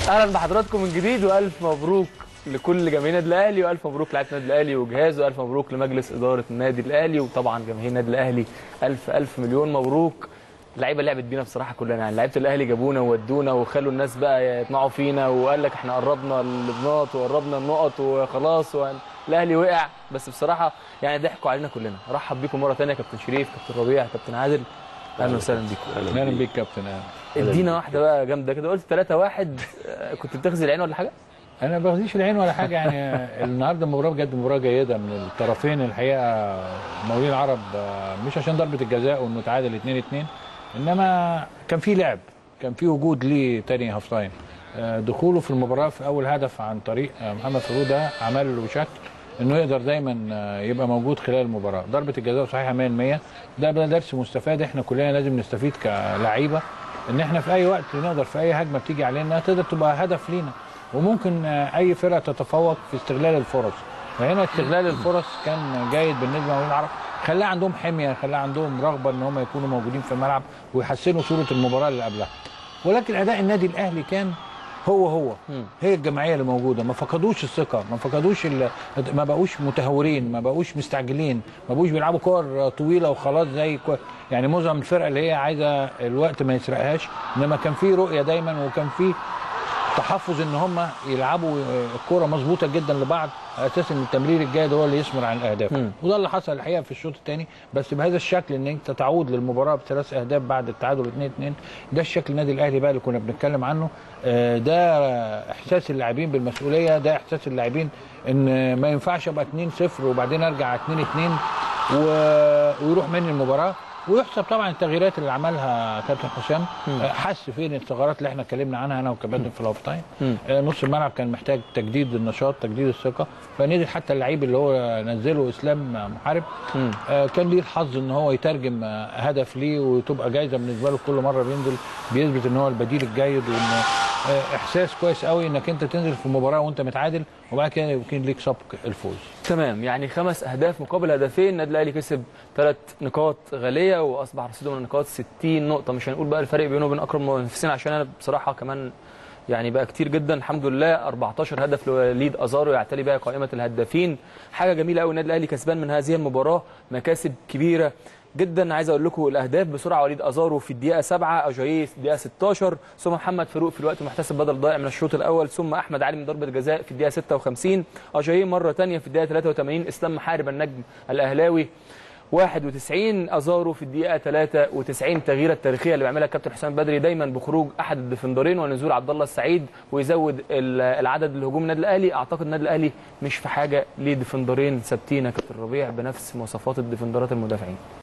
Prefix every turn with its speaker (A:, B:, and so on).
A: اهلا بحضراتكم من جديد والف مبروك لكل جماهير النادي الاهلي والف مبروك لعيبه النادي الاهلي وجهازه والف مبروك لمجلس اداره النادي الاهلي وطبعا جماهير النادي الاهلي الف الف مليون مبروك اللعيبه لعبت بينا بصراحه كلنا يعني لعيبه الاهلي جابونا وودونا وخلوا الناس بقى يطمعوا فينا وقال لك احنا قربنا البناط وقربنا النقط وخلاص الاهلي وقع بس بصراحه يعني ضحكوا علينا كلنا رحب بيكم مره ثانيه كابتن شريف كابتن ربيع كابتن عادل اهلا وسهلا بيكم
B: اهلا بيك كابتن اهلا
A: ادينا واحده بقى جامده كده قلت 3 1 كنت بتغزي العين ولا حاجه؟
B: انا ما باخديش العين ولا حاجه يعني النهارده المباراه بجد مباراه جيده من الطرفين الحقيقه مولين العرب مش عشان ضربه الجزاء وانه تعادل 2 2 انما كان في لعب كان في وجود ليه تاني هاف تايم دخوله في المباراه في اول هدف عن طريق محمد فاروق ده عمل له شكل انه يقدر دايما يبقى موجود خلال المباراه ضربه الجزاء صحيحه 100% ده درس مستفاد احنا كلنا لازم نستفيد كلعيبه ان احنا في اي وقت نقدر في اي هجمه بتيجي علينا تقدر تبقى هدف لينا وممكن اي فرقه تتفوق في استغلال الفرص فهنا استغلال الفرص كان جيد بالنسبه لمولين العرب خلاه عندهم حميه خلاه عندهم رغبه ان هم يكونوا موجودين في الملعب ويحسنوا صوره المباراه اللي قبلها ولكن اداء النادي الاهلي كان هو هو هي الجماعيه اللي موجوده ما فقدوش الثقه ما فقدوش ما بقوش متهورين ما بقوش مستعجلين ما بقوش بيلعبوا كور طويله وخلاص زي كور يعني معظم الفرقه اللي هي عايزه الوقت ما يسرقهاش انما كان في رؤيه دايما وكان في تحفظ ان هم يلعبوا الكوره مظبوطه جدا لبعض على اساس ان التمرير الجيد هو اللي يثمر عن الاهداف م. وده اللي حصل الحقيقه في الشوط الثاني بس بهذا الشكل ان انت تعود للمباراه بثلاث اهداف بعد التعادل 2 2 ده الشكل النادي الاهلي بقى اللي كنا بنتكلم عنه ده احساس اللاعبين بالمسؤوليه ده احساس اللاعبين ان ما ينفعش ابقى 2 0 وبعدين ارجع 2 2 ويروح مني المباراه ويحسب طبعا التغييرات اللي عملها كابتن حسام حس فين الثغرات اللي احنا اتكلمنا عنها انا وكابتن في الاوف تايم نص الملعب كان محتاج تجديد النشاط تجديد الثقه فنزل حتى اللعيب اللي هو نزله اسلام محارب آه كان ليه الحظ ان هو يترجم هدف ليه وتبقى جايزه بالنسبه له كل مره بينزل بيثبت ان هو البديل الجيد وان احساس كويس قوي انك انت تنزل في المباراه وانت متعادل وبعد كده يمكن ليك سبق الفوز
A: تمام يعني خمس اهداف مقابل هدفين النادي الاهلي كسب ثلاث نقاط غاليه واصبح رصيده من النقاط 60 نقطه مش هنقول بقى الفرق بينه وبين اقرب المنافسين عشان انا بصراحه كمان يعني بقى كتير جدا الحمد لله 14 هدف لوليد ازارو يعتلي بقى قائمه الهدافين حاجه جميله قوي النادي الاهلي كسبان من هذه المباراه مكاسب كبيره جدا عايز اقول لكم الاهداف بسرعه وليد ازارو في الدقيقه 7 اجاييه في الدقيقه 16 ثم محمد فاروق في الوقت المحتسب بدل ضائع من الشوط الاول ثم احمد علي من ضربه جزاء في الدقيقه 56 اجاييه مره ثانيه في الدقيقه 83 اسلام محارب النجم الاهلاوي 91 ازارو في الدقيقه 93 التغييره التاريخيه اللي بيعملها الكابتن حسام بدري دايما بخروج احد الديفندرين ونزول عبد الله السعيد ويزود العدد الهجوم النادي الاهلي اعتقد النادي الاهلي مش في حاجه لديفندرين ثابتين يا كابتن ربيع بنفس مواصفات الديفندرات المدافعين